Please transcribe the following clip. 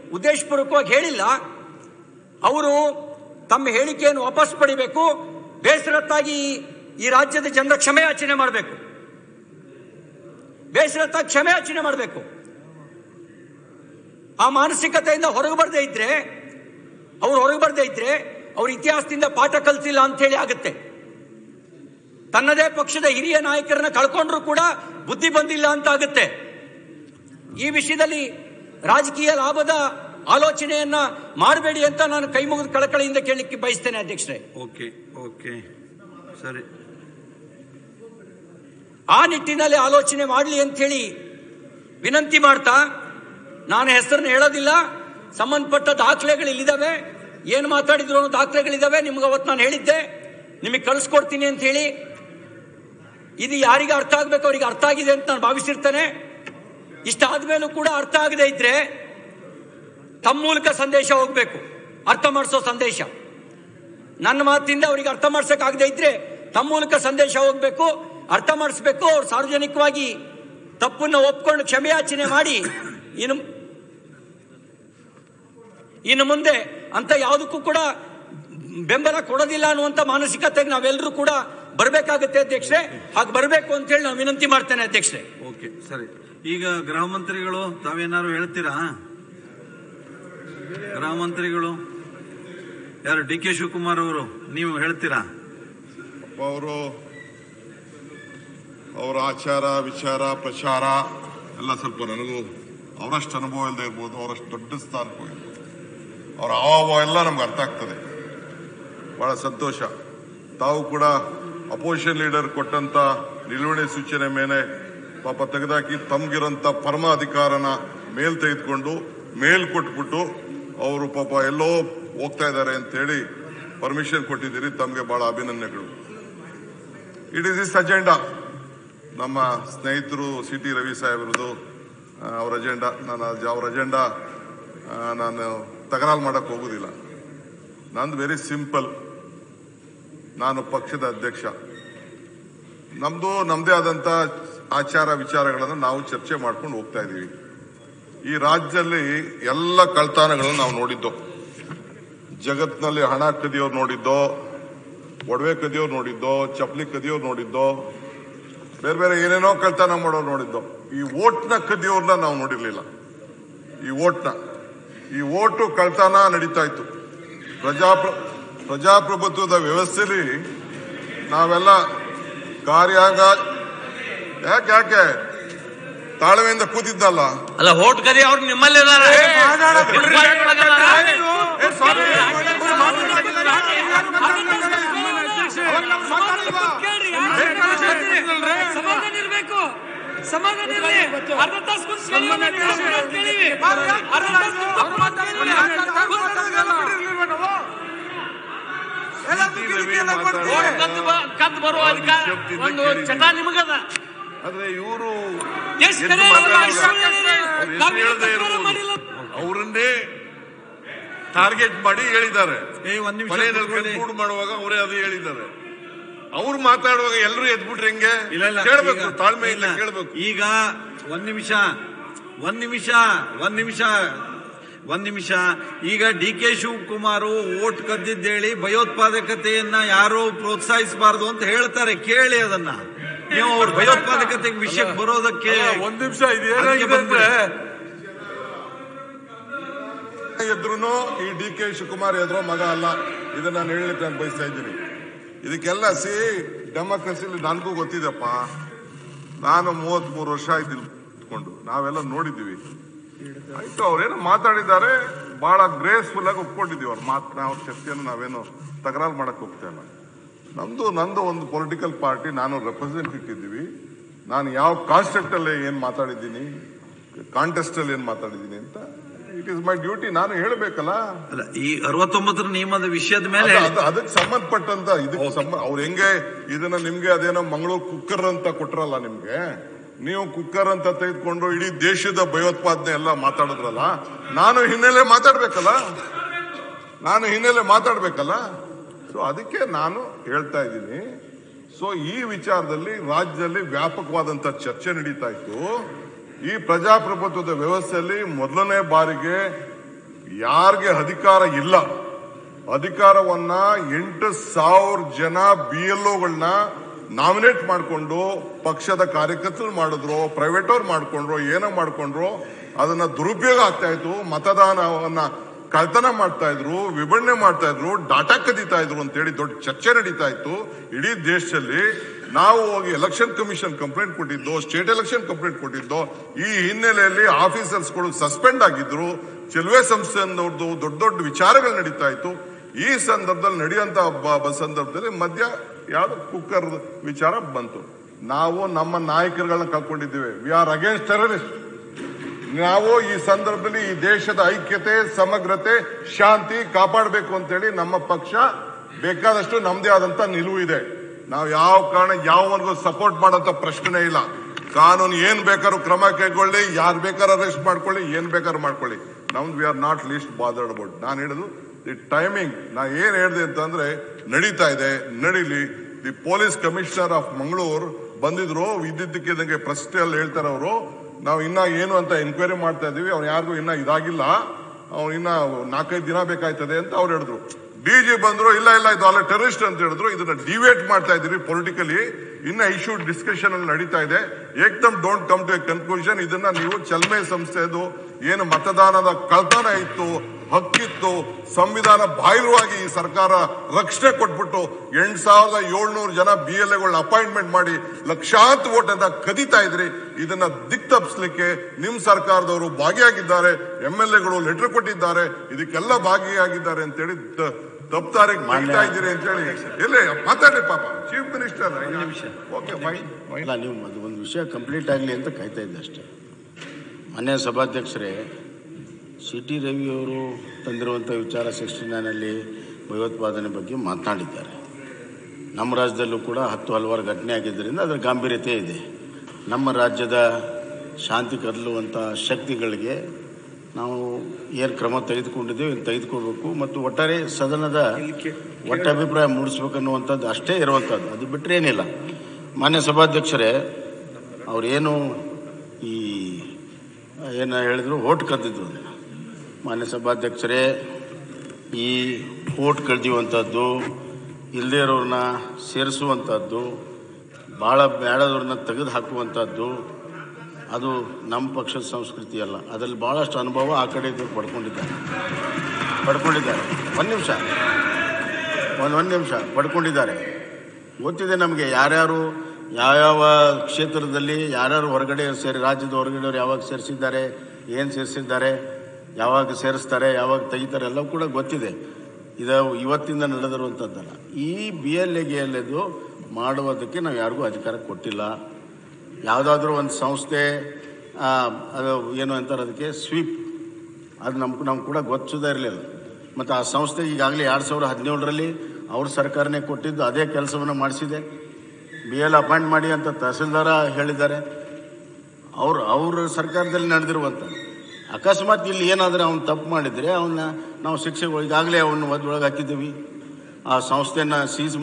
ಉದ್ದೇಶಪೂರ್ವಕವಾಗಿ ಹೇಳಿಲ್ಲ ಅವರು ತಮ್ಮ ಹೇಳಿಕೆಯನ್ನು ವಾಪಸ್ ಪಡಿಬೇಕು ಬೇಸರತ್ತಾಗಿ ಈ ರಾಜ್ಯದ ಜನರ ಕ್ಷಮೆ ಯಾಚನೆ ಮಾಡಬೇಕು ಬೇಸರತ್ತಾಗಿ ಕ್ಷಮೆ ಯಾಚನೆ ಮಾಡಬೇಕು ಆ ಮಾನಸಿಕತೆಯಿಂದ ಹೊರಗೆ ಬರದೇ ಇದ್ರೆ ಅವ್ರು ಹೊರಗೆ ಬರದೇ ಇದ್ರೆ ಅವ್ರ ಇತಿಹಾಸದಿಂದ ಪಾಠ ಕಲಿಸಿಲ್ಲ ಅಂತ ಹೇಳಿ ಆಗುತ್ತೆ ತನ್ನದೇ ಪಕ್ಷದ ಹಿರಿಯ ನಾಯಕರನ್ನ ಕಳ್ಕೊಂಡ್ರು ಕೂಡ ಬುದ್ಧಿ ಬಂದಿಲ್ಲ ಅಂತ ಆಗುತ್ತೆ ಈ ವಿಷಯದಲ್ಲಿ ರಾಜಕೀಯ ಲಾಭದ ಆಲೋಚನೆಯನ್ನ ಮಾಡಬೇಡಿ ಅಂತ ನಾನು ಕೈ ಮುಗಿದು ಕಳಕಳಿಯಿಂದ ಕೇಳಲಿಕ್ಕೆ ಬಯಸ್ತೇನೆ ಅಧ್ಯಕ್ಷರೇ ಓಕೆ ಓಕೆ ಸರಿ ಆ ನಿಟ್ಟಿನಲ್ಲಿ ಆಲೋಚನೆ ಮಾಡಲಿ ಅಂತ ಹೇಳಿ ವಿನಂತಿ ಮಾಡ್ತಾ ನಾನು ಹೆಸರನ್ನು ಹೇಳೋದಿಲ್ಲ ಸಂಬಂಧಪಟ್ಟ ದಾಖಲೆಗಳು ಇಲ್ಲಿದ್ದಾವೆ ಏನು ಮಾತಾಡಿದ್ರು ಅನ್ನೋ ದಾಖಲೆಗಳಿದ್ದಾವೆ ನಿಮ್ಗೆ ಅವತ್ತು ನಾನು ಹೇಳಿದ್ದೆ ನಿಮಗೆ ಕಳಿಸ್ಕೊಡ್ತೀನಿ ಅಂತ ಹೇಳಿ ಇದು ಯಾರಿಗೆ ಅರ್ಥ ಆಗ್ಬೇಕು ಅವರಿಗೆ ಅರ್ಥ ಆಗಿದೆ ಅಂತ ನಾನು ಭಾವಿಸಿರ್ತೇನೆ ಇಷ್ಟಾದ್ಮೇಲೂ ಕೂಡ ಅರ್ಥ ಆಗದೆ ಇದ್ರೆ ತಮ್ಮ ಮೂಲಕ ಸಂದೇಶ ಹೋಗ್ಬೇಕು ಅರ್ಥ ಮಾಡಿಸೋ ಸಂದೇಶ ನನ್ನ ಮಾತಿಂದ ಅವರಿಗೆ ಅರ್ಥ ಮಾಡ್ಸಕ್ಕಾಗದೇ ಇದ್ರೆ ತಮ್ಮ ಮೂಲಕ ಸಂದೇಶ ಹೋಗ್ಬೇಕು ಅರ್ಥ ಮಾಡಿಸ್ಬೇಕು ಅವ್ರು ಸಾರ್ವಜನಿಕವಾಗಿ ತಪ್ಪನ್ನು ಒಪ್ಕೊಂಡು ಕ್ಷಮೆಯಾಚನೆ ಮಾಡಿ ಇನ್ನು ಇನ್ನು ಮುಂದೆ ಅಂತ ಯಾವುದಕ್ಕೂ ಕೂಡ ಬೆಂಬಲ ಕೊಡೋದಿಲ್ಲ ಅನ್ನುವಂಥ ಮಾನಸಿಕತೆಗೆ ನಾವೆಲ್ಲರೂ ಕೂಡ ಬರಬೇಕಾಗುತ್ತೆ ಅಧ್ಯಕ್ಷರೇ ಹಾಗೆ ಬರಬೇಕು ಅಂತ ಹೇಳಿ ನಾನು ವಿನಂತಿ ಮಾಡ್ತೇನೆ ಅಧ್ಯಕ್ಷರೇ ಓಕೆ ಸರಿ ಈಗ ಗೃಹ ಮಂತ್ರಿಗಳು ತಾವೇನಾದ್ರು ಹೇಳ್ತೀರಾ ಗೃಹ ಮಂತ್ರಿಗಳು ಯಾರು ಡಿ ಕೆ ಶಿವಕುಮಾರ್ ಅವರು ನೀವು ಹೇಳ್ತೀರಾ ಅವರು ಅವರ ಆಚಾರ ವಿಚಾರ ಪ್ರಚಾರ ಎಲ್ಲ ಸ್ವಲ್ಪ ನನಗೂ ಅವರಷ್ಟು ಅನುಭವ ಇಲ್ಲದೆ ಇರ್ಬೋದು ಅವರಷ್ಟು ದೊಡ್ಡ ಸ್ಥಾನಕ್ಕೆ ಹೋಗಿರ್ಬೋದು ಅವರ ಹಾವ ಎಲ್ಲ ನಮ್ಗೆ ಅರ್ಥ ಆಗ್ತದೆ ಬಹಳ ಸಂತೋಷ ತಾವು ಕೂಡ ಅಪೋಸಿಷನ್ ಲೀಡರ್ ಕೊಟ್ಟಂತ ನಿಲುವಳಿ ಸೂಚನೆ ಮೇಲೆ ಪಾಪ ತೆಗೆದಾಕಿ ತಮ್ಗಿರಂತ ಪರಮ ಅಧಿಕಾರನ ಮೇಲ್ ತೆಗೆದುಕೊಂಡು ಮೇಲ್ ಕೊಟ್ಬಿಟ್ಟು ಅವರು ಪಾಪ ಎಲ್ಲೋ ಹೋಗ್ತಾ ಇದ್ದಾರೆ ಅಂತ ಹೇಳಿ ಪರ್ಮಿಷನ್ ಕೊಟ್ಟಿದ್ದೀರಿ ತಮಗೆ ಬಹಳ ಅಭಿನಂದನೆಗಳು ಇಟ್ ಇಸ್ ಇಸ್ ಅಜೆಂಡಾ ನಮ್ಮ ಸ್ನೇಹಿತರು ಸಿ ಟಿ ರವಿ ಸಾಹೇಬ್ರದ್ದು ಆ, ಅವ್ರ ಅಜೆಂಡಾ ನಾನು ಅದ್- ಅವ್ರ ಅಜೆಂಡಾ ಆ, ನಾನು ತಕರಾರು ಮಾಡಕ್ ಹೋಗುದಿಲ್ಲ ನಂದು ವೆರಿ ಸಿಂಪಲ್ ನಾನು ಪಕ್ಷದ ಅಧ್ಯಕ್ಷ ನಮ್ದು ನಮ್ದೇ ಆದಂತ ಆಚಾರ ವಿಚಾರಗಳನ್ನು ನಾವು ಚರ್ಚೆ ಮಾಡ್ಕೊಂಡು ಹೋಗ್ತಾ ಇದೀವಿ ಈ ರಾಜ್ಯದಲ್ಲಿ ಎಲ್ಲ ಕಳ್ತಾನಗಳನ್ನು ನಾವು ನೋಡಿದ್ದು ಜಗತ್ನಲ್ಲಿ ಹಣ ಕದಿಯೋರು ನೋಡಿದ್ದೋ ಒಡವೆ ಕದಿಯೋರು ನೋಡಿದ್ದೋ ಚಪ್ಪಲಿ ಕದಿಯೋರು ನೋಡಿದ್ದೋ ಬೇರೆ ಬೇರೆ ಏನೇನೋ ಕಳ್ತನ ಮಾಡೋರು ನೋಡಿದ್ದೋ ಈ ಓಟ್ನ ಕದಿಯೋರ್ನ ನಾವು ನೋಡಿರ್ಲಿಲ್ಲ ಈ ಓಟ್ನ ಈ ಓಟು ಕಳ್ತನ ನಡೀತಾ ಇತ್ತು ಪ್ರಜಾಪ್ರ ಪ್ರಜಾಪ್ರಭುತ್ವದ ವ್ಯವಸ್ಥೆಯಲ್ಲಿ ನಾವೆಲ್ಲ ಕಾರ್ಯಾಂಗ ಯಾಕೆ ಯಾಕೆ ತಾಳ್ಮೆಯಿಂದ ಕೂತಿದ್ದಲ್ಲ ಅಲ್ಲ ಓಟ್ ಕದಿ ಅವ್ರು ನಿಮ್ಮಲ್ಲಿ ಸಮಾಧಾನ ಇರ್ಬೇಕು ಸಮಾಧಾನ ಇರ್ಲಿ ಅರ್ಧ ತಾಸು ಕುಂತು ಕೇಳಿವಿ ನಾವು ಕೇಳಿವಿ ಅರ್ಧ ತಾಸು ಕುಂತು ಕದ್ದು ಬರುವ ಅಧಿಕಾರ ಒಂದು ಚಟ ನಿಮಗದ ಆದ್ರೆ ಇವರು ಎಷ್ಟು ಕಡೆ ನಾವು ಹೇಳದೇ ಮಾಡಿಲ್ಲ ಅವರನ್ನೇ ಟಾರ್ಗೆಟ್ ಮಾಡಿ ಹೇಳಿದ್ದಾರೆ ಏ ಒಂದ್ ನಿಮಿಷ ಮನೆಯಲ್ಲಿ ಕೂತ್ಕೊಳ್ಳಿ. ಕನ್ಕ್ಲೂಡ್ ಮಾಡುವಾಗ ಅವರೇ ಅದು ಹೇಳಿದ್ದಾರೆ ಅವ್ರು ಮಾತಾಡುವಾಗ ಎಲ್ಲರೂ ಎದ್ಬಿಟ್ರೆ ಹೆಂಗೆ ಇಲ್ಲ ಇಲ್ಲ ಕೇಳ್ಬೇಕು ಈಗ- ತಾಳ್ಮೆಯಿಂದ ಇಲ್ಲ. ಕೇಳ್ಬೇಕು ಈಗ ಒಂದ್ ನಿಮಿಷ ಒಂದ್ ನಿಮಿಷ ಒಂದ್ ನಿಮಿಷ ಒಂದ್ ನಿಮಿಷ ಈಗ ಡಿ ಕೆ ಶಿವಕುಮಾರ್ ಓಟ್ ಕದ್ದಿದ್ದೇಳಿ ಭಯೋತ್ಪಾದಕತೆಯನ್ನ ಯಾರು ಪ್ರೋತ್ಸಾಹಿಸಬಾರದು ಅಂತ ಹೇಳ್ತಾರೆ ಕೇಳಿ ಅದನ್ನ ನೀವು ಅವ್ರ ಭಯೋತ್ಪಾದಕತೆ ವಿಷಯಕ್ಕೆ ಬರೋದಕ್ಕೆ ಒಂದ್ ನಿಮಿಷ ಅದಕ್ಕೆ ಬಂದ್ರೆ ಎದ್ರು ಈ ಡಿ ಕೆ ಶಿವಕುಮಾರ್ ಎದುರೋ ಮಗ ಅಲ್ಲ ಇದನ್ನ ನಾನು ಹೇಳಲಿಕ್ಕೆ ನಾನು ಬಯಸ್ತಾ ಇದ್ದೀನಿ ಇದಕ್ಕೆಲ್ಲ ಸಿ ಡೆಮೋಕ್ರಸಿಲಿ ನನಗೂ ಗೊತ್ತಿದೆಪ್ಪ ನಾನು ಮೂವತ್ತ್ ಮೂರು ವರ್ಷ ಆಯ್ತು ಇಲ್ಲಿ ಕೂತ್ಕೊಂಡು ನಾವೆಲ್ಲ ನೋಡಿದ್ದೀವಿ ಆಯ್ತು ಅವ್ರೇನೋ ಮಾತಾಡಿದ್ದಾರೆ ಬಹಳ ಗ್ರೇಸ್ಫುಲ್ ಆಗಿ ಒಪ್ಕೊಂಡಿದೀವಿ ಅವ್ರ ಮಾತನ್ನ ಅವ್ರ ಶಕ್ತಿಯನ್ನು ನಾವೇನು ತಕರಾರು ಮಾಡಕ್ ಹೋಗ್ತಾ ಇಲ್ಲ ನಮ್ದು ನಂದು ಒಂದು ಪೊಲಿಟಿಕಲ್ ಪಾರ್ಟಿ ನಾನು ರೆಪ್ರೆಸೆಂಟ್ ಇಟ್ಟಿದ್ದೀವಿ ನಾನು ಯಾವ ಕಾನ್ಸೆಪ್ಟ್ ಅಲ್ಲಿ ಏನ್ ಮಾತಾಡಿದ್ದೀನಿ ಕಾಂಟೆಸ್ಟ್ ಅಲ್ಲಿ ಏನ್ ಮಾತಾಡಿದ್ದೀನಿ ಅಂತ ಇಟ್ ಇಸ್ ಮೈ ಡ್ಯೂಟಿ ನಾನು ಹೇಳಬೇಕಲ್ಲ ಅಲ್ಲ ಈ ಅರವತ್ತೊಂಬತ್ತರ ನಿಯಮದ ವಿಷಯದ ಮೇಲೆ ಅದಕ್ಕೆ ಸಂಬಂಧಪಟ್ಟಂತ ಇದಕ್ಕೆ ಸಂಬಂಧ ಅವ್ರು ಹೆಂಗೆ ಇದನ್ನ ನಿಮ್ಗೆ ಅದೇನೋ ಮಂಗಳೂರು ಕುಕ್ಕರ್ ಅಂತ ಕೊಟ್ರಲ್ಲ ನಿಮ್ಗೆ ನೀವು ಕುಕ್ಕರ್ ಅಂತ ತೆಗೆದುಕೊಂಡು ಇಡೀ ದೇಶದ ಭಯೋತ್ಪಾದನೆ ಎಲ್ಲ ಮಾತಾಡಿದ್ರಲ್ಲ ನಾನು ಹಿನ್ನೆಲೆ ಮಾತಾಡ್ಬೇಕಲ್ಲ ನಾನು ಹಿನ್ನೆಲೆ ಮಾತಾಡ್ಬೇಕಲ್ಲ ಸೊ ಅದಕ್ಕೆ ನಾನು ಹೇಳ್ತಾ ಇದ್ದೀನಿ ಸೊ ಈ ವಿಚಾರದಲ್ಲಿ ರಾಜ್ಯದಲ್ಲಿ ವ್ಯಾಪಕವಾದಂತ ಚರ್ಚೆ ನಡೀತಾ ಇತ್ತು ಈ ಪ್ರಜಾಪ್ರಭುತ್ವದ ವ್ಯವಸ್ಥೆಯಲ್ಲಿ ಮೊದಲನೇ ಬಾರಿಗೆ ಯಾರಿಗೆ ಅಧಿಕಾರ ಇಲ್ಲ ಅಧಿಕಾರವನ್ನ ಎಂಟು ಸಾವಿರ ಜನ ಬಿ ಎಲ್ ಒಗಳನ್ನ ನಾಮಿನೇಟ್ ಮಾಡಿಕೊಂಡು ಪಕ್ಷದ ಕಾರ್ಯಕರ್ತರು ಮಾಡಿದ್ರು ಪ್ರೈವೇಟ್ ಅವ್ರು ಮಾಡ್ಕೊಂಡ್ರು ಏನೋ ಮಾಡ್ಕೊಂಡ್ರು ಅದನ್ನ ದುರುಪಯೋಗ ಆಗ್ತಾ ಇತ್ತು ಮತದಾನವನ್ನ ಕಳ್ತನ ಮಾಡ್ತಾ ಇದ್ರು ವಿಭಜನೆ ಮಾಡ್ತಾ ಇದ್ರು ಡಾಟಾ ಕದೀತಾ ಇದ್ರು ಅಂತೇಳಿ ದೊಡ್ಡ ಚರ್ಚೆ ನಡೀತಾ ಇತ್ತು ಇಡೀ ದೇಶದಲ್ಲಿ ನಾವು ಹೋಗಿ ಎಲೆಕ್ಷನ್ ಕಮಿಷನ್ ಕಂಪ್ಲೇಂಟ್ ಕೊಟ್ಟಿದ್ದು ಸ್ಟೇಟ್ ಎಲೆಕ್ಷನ್ ಕಂಪ್ಲೇಂಟ್ ಕೊಟ್ಟಿದ್ದು ಈ ಹಿನ್ನೆಲೆಯಲ್ಲಿ ಆಫೀಸರ್ಸ್ಗಳು ಸಸ್ಪೆಂಡ್ ಆಗಿದ್ರು ಚೆಲುವೆ ಸಂಸ್ಥೆಯವ್ರದ್ದು ದೊಡ್ಡ ದೊಡ್ಡ ವಿಚಾರಗಳು ನಡೀತಾ ಇತ್ತು ಈ ಸಂದರ್ಭದಲ್ಲಿ ನಡೆಯುವಂತ ಬ- ಬ- ಸಂದರ್ಭದಲ್ಲಿ ಮಧ್ಯ ಯಾವ್ದು ಕುಕ್ಕರ್ ವಿಚಾರ ಬಂತು ನಾವು ನಮ್ಮ ನಾಯಕರುಗಳನ್ನ ಕಳ್ಕೊಂಡಿದ್ದೇವೆ ವಿ ಆರ್ ಅಗೇನ್ಸ್ಟ್ ಟೆರರಿಸ್ಟ್ ನಾವು ಈ ಸಂದರ್ಭದಲ್ಲಿ ಈ ದೇಶದ ಐಕ್ಯತೆ ಸಮಗ್ರತೆ ಶಾಂತಿ ಕಾಪಾಡಬೇಕು ಅಂತೇಳಿ ನಮ್ಮ ಪಕ್ಷ ಬೇಕಾದಷ್ಟು ನಮ್ದೇ ಆದಂತ ನಿಲುವು ಇದೆ ನಾವು ಯಾವ ಕಾರಣ ಯಾವನಿಗೂ ಸಪೋರ್ಟ್ ಮಾಡೋಂಥ ಪ್ರಶ್ನೆ ಇಲ್ಲ ಕಾನೂನು ಏನ್ ಬೇಕಾದ್ರೂ ಕ್ರಮ ಕೈಗೊಳ್ಳಿ ಯಾರು ಬೇಕಾದ್ರೂ ಅರೆಸ್ಟ್ ಮಾಡ್ಕೊಳ್ಳಿ ಏನ್ ಬೇಕಾದ್ರೂ ಮಾಡ್ಕೊಳ್ಳಿ ನಮ್ದು we are not least bothered about ನಾನು ಹೇಳುದು ದಿ ಟೈಮಿಂಗ್ ನಾ ಏನ್ ಹೇಳಿದೆ ಅಂತಂದ್ರೆ ನಡೀತಾ ಇದೆ ನಡೀಲಿ the police commissioner of Mangaluru ಬಂದಿದ್ರು ಇದ್ದಿದ್ದಕ್ಕಿದ್ದಂಗೆ ಪ್ರಶ್ನೆಯಲ್ಲಿ ಹೇಳ್ತಾರೆ ಅವರು ನಾವು ಇನ್ನ ಏನು ಅಂತ ಎನ್ಕ್ವೈರಿ ಮಾಡ್ತಾ ಇದೀವಿ ಅವ್ನು ಯಾರಿಗೂ ಇನ್ನ ಇದಾಗಿಲ್ಲ ಅವ್ನು ಇನ್ನ ನಾಲ್ಕೈದು ದಿನ ಬೇಕಾಯ್ತದೆ ಅಂತ ಅವ್ರು ಹೇಳಿದ್ರು ಡಿ ಜಿ ಬಂದ್ರು ಇಲ್ಲ ಇಲ್ಲ ಇದು ಅಲ್ಲ ಟೆರರಿಸ್ಟ್ ಅಂತ ಹೇಳಿದ್ರು ಇದನ್ನ ಡಿವೇಟ್ ಮಾಡ್ತಾ ಇದೀವಿ ಪೊಲಿಟಿಕಲಿ ಇನ್ನ ಇಶ್ಯೂ ಡಿಸ್ಕಷನ್ ಅಲ್ಲಿ ನಡೀತಾ ಇದೆ ಏಕ್ದಮ್ don't come to a conclusion ಇದನ್ನ ನೀವು ಚಲ್ಮೆ ಸಂಸ್ಥೆದು ಏನು ಮತದಾನದ ಕಳ್ತನ ಇತ್ತು ಹಕ್ಕಿತ್ತು ಸಂವಿಧಾನ ಬಾಹಿರವಾಗಿ ಈ ಸರ್ಕಾರ ರಕ್ಷಣೆ ಕೊಟ್ಬಿಟ್ಟು ಎಂಟ್ ಸಾವಿರದ ಏಳ್ನೂರು ಜನ ಬಿ ಎಲ್ ಎಗಳನ್ನ ಅಪಾಯಿಂಟ್ಮೆಂಟ್ ಮಾಡಿ ಲಕ್ಷಾಂತರ ಓಟ್ ಅಂತ ಕದೀತಾ ಇದ್ರಿ ಇದನ್ನ ದಿಕ್ ತಪ್ಪಿಸ್ಲಿಕ್ಕೆ ನಿಮ್ ಸರ್ಕಾರದವರು ಭಾಗಿಯಾಗಿದ್ದಾರೆ ಎಂ ಎಲ್ ಎಗಳು ಲೆಟರ್ ಕೊಟ್ಟಿದ್ದಾರೆ ಇದಕ್ಕೆಲ್ಲ ಭಾಗಿಯಾಗಿದ್ದಾರೆ ಅಂತೇಳಿ ತ- ತಪ್ಪಾರಿಗೆ ಮಾಡ್ತಾ ಇದ್ದೀರಿ ಅಂತೇಳಿ ಎಲ್ಲಿ ಮಾತಾಡಿ ಪಾಪ chief minister okay fine fine ಇಲ್ಲ ನೀವು ಅದು ಒಂದು ವಿಷಯ ಕಂಪ್ಲೀಟ್ ಆಗಲಿ ಅಂತ ಕಾಯ್ತಾ ಇದ್ದೆ ಅಷ್ಟೇ ಮಾನ್ಯ ಸಭಾಧ್ಯಕ್ಷರೇ ಸಿ ಟಿ ರವಿಯವರು ತಂದಿರುವಂಥ ವಿಚಾರ ಸಿಕ್ಸ್ಟಿ ನೈನಲ್ಲಿ ಭಯೋತ್ಪಾದನೆ ಬಗ್ಗೆ ಮಾತನಾಡಿದ್ದಾರೆ ನಮ್ಮ ರಾಜ್ಯದಲ್ಲೂ ಕೂಡ ಹತ್ತು ಹಲವಾರು ಘಟನೆ ಆಗಿದ್ದರಿಂದ ಅದರ ಗಾಂಭೀರ್ಯತೆ ಇದೆ ನಮ್ಮ ರಾಜ್ಯದ ಶಾಂತಿ ಕದಲುವಂಥ ಶಕ್ತಿಗಳಿಗೆ ನಾವು ಏನು ಕ್ರಮ ತೆಗೆದುಕೊಂಡಿದ್ದೇವೆ ಇನ್ನು ತೆಗೆದುಕೋಬೇಕು ಮತ್ತು ಒಟ್ಟಾರೆ ಸದನದ ಒಟ್ಟ ಅಭಿಪ್ರಾಯ ಮೂಡಿಸ್ಬೇಕನ್ನುವಂಥದ್ದು ಅಷ್ಟೇ ಇರುವಂಥದ್ದು ಅದು ಬಿಟ್ಟರೆ ಏನಿಲ್ಲ ಮಾನ್ಯ ಸಭಾಧ್ಯಕ್ಷರೇ ಅವರೇನು ಈ ಏನು ಹೇಳಿದ್ರು ಓಟ್ ಕದ್ದಿದ್ದು ಅದನ್ನ. ಮಾನ್ಯ ಸಭಾಧ್ಯಕ್ಷರೇ ಈ ಓಟ್ ಕಳ್ದಿಯುವಂಥದ್ದು ಇಲ್ಲದೇ ಇರೋರನ್ನ ಸೇರಿಸುವಂಥದ್ದು ಭಾಳ ಬೇಡದವ್ರನ್ನ ತೆಗೆದು ಹಾಕುವಂಥದ್ದು ಅದು ನಮ್ಮ ಪಕ್ಷದ ಸಂಸ್ಕೃತಿ ಅಲ್ಲ ಅದರಲ್ಲಿ ಭಾಳಷ್ಟು ಅನುಭವ ಆ ಕಡೆ ಇದ್ದವ್ರು ಪಡ್ಕೊಂಡಿದ್ದಾರೆ ಪಡ್ಕೊಂಡಿದ್ದಾರೆ ಒಂದು ನಿಮಿಷ ಒಂದು ಒಂದು ನಿಮಿಷ ಪಡ್ಕೊಂಡಿದ್ದಾರೆ ಗೊತ್ತಿದೆ ನಮಗೆ ಯಾರ್ಯಾರು ಯಾವ್ಯಾವ ಕ್ಷೇತ್ರದಲ್ಲಿ ಯಾರ್ಯಾರು ಹೊರಗಡೆ ಸೇರಿ ರಾಜ್ಯದ ಹೊರಗಡೆಯವರು ಯಾವಾಗ ಸೇರಿಸಿದ್ದಾರೆ ಏನು ಸೇರಿಸಿದ್ದಾರೆ ಯಾವಾಗ ಸೇರಿಸ್ತಾರೆ ಯಾವಾಗ ತೆಗಿತಾರೆ ಎಲ್ಲವೂ ಕೂಡ ಗೊತ್ತಿದೆ ಇದು ಇವತ್ತಿಂದ ನಡೆದಿರುವಂಥದ್ದಲ್ಲ ಈ ಬಿ ಎಲ್ ಎ ಗಿ ಎಲ್ ಎದು ಮಾಡುವುದಕ್ಕೆ ನಾವು ಯಾರಿಗೂ ಅಧಿಕಾರ ಕೊಟ್ಟಿಲ್ಲ ಯಾವುದಾದ್ರೂ ಒಂದು ಸಂಸ್ಥೆ ಆ, ಅದು ಏನು ಅಂತಾರೆ ಅದಕ್ಕೆ ಸ್ವೀಪ್ ಅದು ನಮ್ಗೆ ನಮ್ಗೆ ಕೂಡ ಗೊತ್ತಿದೇ ಇರಲಿಲ್ಲ ಮತ್ತು ಆ ಸಂಸ್ಥೆ ಈಗಾಗಲೇ ಎರಡು ಸಾವಿರದ ಹದಿನೇಳರಲ್ಲಿ ಅವ್ರ ಸರ್ಕಾರನೇ ಕೊಟ್ಟಿದ್ದು ಅದೇ ಕೆಲಸವನ್ನು ಮಾಡಿಸಿದೆ ಬಿ ಎಲ್ ಅಪಾಯಿಂಟ್ ಮಾಡಿ ಅಂತ ತಹಸೀಲ್ದಾರ ಹೇಳಿದ್ದಾರೆ ಅವರು ಅವ್ರ ಸರ್ಕಾರದಲ್ಲಿ ನಡೆದಿರುವಂಥ ಅಕಸ್ಮಾತ್ ಇಲ್ಲಿ ಏನಾದರೂ ಅವ್ನು ತಪ್ಪು ಮಾಡಿದರೆ ಅವನ್ನ ನಾವು ಶಿಕ್ಷೆಗಳು ಈಗಾಗಲೇ ಅವನ್ನ ಒಳಗೆ ಹಾಕಿದ್ದೀವಿ ಆ ಸಂಸ್ಥೆನ ಸೀಸ್